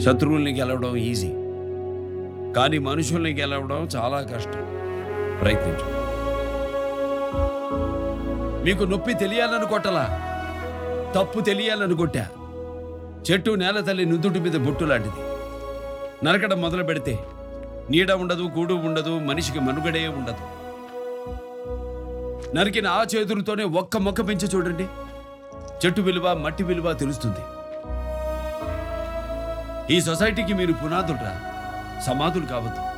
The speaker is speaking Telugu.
శత్రువుల్ని గెలవడం ఈజీ కానీ మనుషుల్ని గెలవడం చాలా కష్టం ప్రయత్నించు మీకు నొప్పి తెలియాలని కొట్టలా తప్పు తెలియాలని కొట్టా చెట్టు నేల తల్లి నుదుటి మీద బొట్టు లాంటిది నరకడం మొదలు పెడితే నీడ ఉండదు గూడు ఉండదు మనిషికి మనుగడే ఉండదు నరికిన ఆ చేతులతోనే ఒక్క మొక్క పెంచి చూడండి చెట్టు విలువ మట్టి విలువ తెలుస్తుంది ఈ సొసైటీకి మీరు పునాదులరా సమాధులు కావద్దు